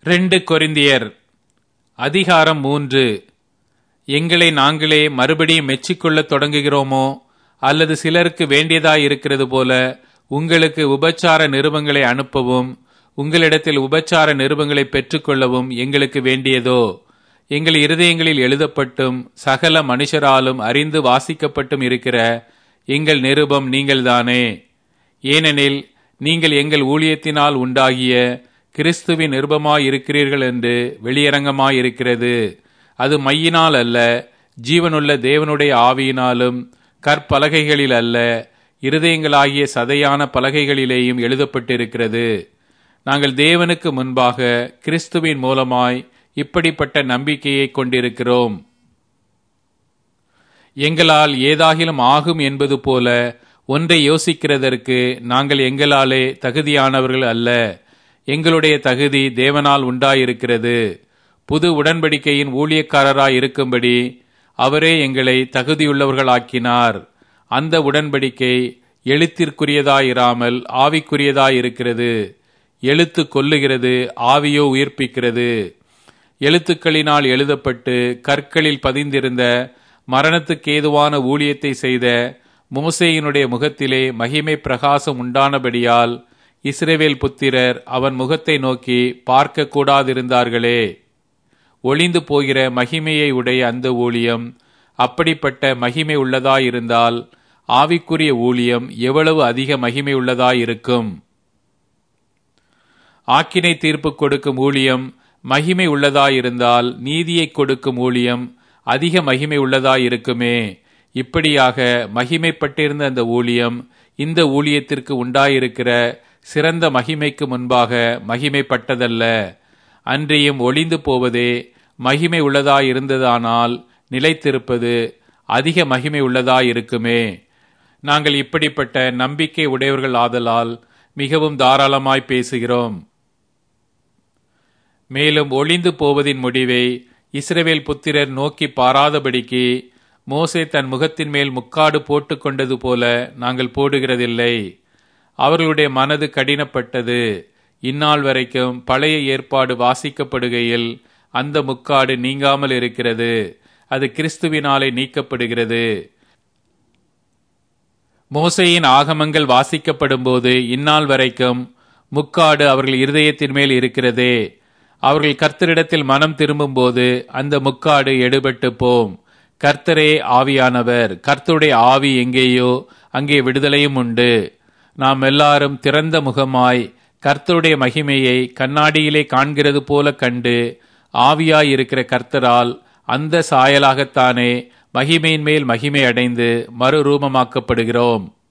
ரெண்டு கொரிந்தியர் அதிகாரம் மூன்று எங்களை நாங்களே மறுபடியும் மெச்சிக்கொள்ளத் தொடங்குகிறோமோ அல்லது சிலருக்கு வேண்டியதாய் இருக்கிறது போல உங்களுக்கு உபச்சார நிருபங்களை அனுப்பவும் உங்களிடத்தில் உபச்சார நிருபங்களை பெற்றுக்கொள்ளவும் எங்களுக்கு வேண்டியதோ எங்கள் இருதயங்களில் எழுதப்பட்டும் சகல மனுஷராலும் அறிந்து வாசிக்கப்பட்டும் இருக்கிற எங்கள் நிருபம் நீங்கள்தானே ஏனெனில் நீங்கள் எங்கள் ஊழியத்தினால் உண்டாகிய கிறிஸ்துவின் நிருபமாயிருக்கிறீர்கள் என்று வெளியரங்கமாயிருக்கிறது அது மையினால் அல்ல ஜீவனுள்ள தேவனுடைய ஆவியினாலும் கற்பலகைகளில் அல்ல இருதயங்களாகிய சதையான பலகைகளிலேயும் எழுதப்பட்டிருக்கிறது நாங்கள் தேவனுக்கு முன்பாக கிறிஸ்துவின் மூலமாய் இப்படிப்பட்ட நம்பிக்கையை கொண்டிருக்கிறோம் எங்களால் ஏதாகிலும் ஆகும் என்பது போல ஒன்றை யோசிக்கிறதற்கு நாங்கள் எங்களாலே தகுதியானவர்கள் அல்ல எங்களுடைய தகுதி தேவனால் உண்டாயிருக்கிறது புது உடன்படிக்கையின் ஊழியக்காரராய் இருக்கும்படி அவரே எங்களை தகுதியுள்ளவர்களாக்கினார் அந்த உடன்படிக்கை எழுத்திற்குரியதாயிராமல் ஆவிக்குரியதாயிருக்கிறது எழுத்து கொல்லுகிறது ஆவியோ உயிர்ப்பிக்கிறது எழுத்துக்களினால் எழுதப்பட்டு கற்களில் பதிந்திருந்த மரணத்துக்கேதுவான ஊழியத்தை செய்த மோசேயினுடைய முகத்திலே மகிமை பிரகாசம் உண்டானபடியால் இஸ்ரேவேல் புத்திரர் அவன் முகத்தை நோக்கி பார்க்க கூடாதிருந்தார்களே ஒளிந்து போகிற மகிமையை உடைய அந்த ஊழியம் அப்படிப்பட்ட மகிமை உள்ளதாயிருந்தால் ஆவிக்குரிய ஊழியம் எவ்வளவு அதிக மகிமை உள்ளதாயிருக்கும் ஆக்கினை தீர்ப்பு கொடுக்கும் ஊழியம் மகிமை உள்ளதாயிருந்தால் நீதியை கொடுக்கும் ஊழியம் அதிக மகிமை உள்ளதாயிருக்குமே இப்படியாக மகிமைப்பட்டிருந்த அந்த ஊழியம் இந்த ஊழியத்திற்கு உண்டாயிருக்கிற சிறந்த மகிமைக்கு முன்பாக மகிமைப்பட்டதல்ல அன்றியும் ஒளிந்து போவதே மகிமை உள்ளதாயிருந்ததானால் நிலைத்திருப்பது அதிக மகிமை உள்ளதாயிருக்குமே நாங்கள் இப்படிப்பட்ட நம்பிக்கை உடையவர்கள் ஆதலால் மிகவும் தாராளமாய் பேசுகிறோம் மேலும் ஒளிந்து போவதின் முடிவை இஸ்ரவேல் புத்திரர் நோக்கி பாராதபடிக்கு மோசே தன் முகத்தின் மேல் முக்காடு போட்டு கொண்டது போல நாங்கள் போடுகிறதில்லை அவர்களுடைய மனது கடினப்பட்டது இந்நாள் வரைக்கும் பழைய ஏற்பாடு வாசிக்கப்படுகையில் அந்த முக்காடு நீங்காமல் இருக்கிறது அது கிறிஸ்துவினாலே நீக்கப்படுகிறது மோசையின் ஆகமங்கள் வாசிக்கப்படும் போது இந்நாள் வரைக்கும் முக்காடு அவர்கள் இருதயத்தின் மேல் இருக்கிறதே அவர்கள் கர்த்தரிடத்தில் மனம் திரும்பும் போது அந்த முக்காடு எடுபட்டு போம் கர்த்தரே ஆவியானவர் கர்த்தருடைய ஆவி எங்கேயோ அங்கே விடுதலையும் உண்டு நாம் எல்லாரும் திறந்த முகமாய் கர்த்தருடைய மகிமையை கண்ணாடியிலே காண்கிறது போல கண்டு ஆவியாய் இருக்கிற கர்த்தரால் அந்த சாயலாகத்தானே மகிமையின் மேல் மகிமை அடைந்து மறுரூபமாக்கப்படுகிறோம்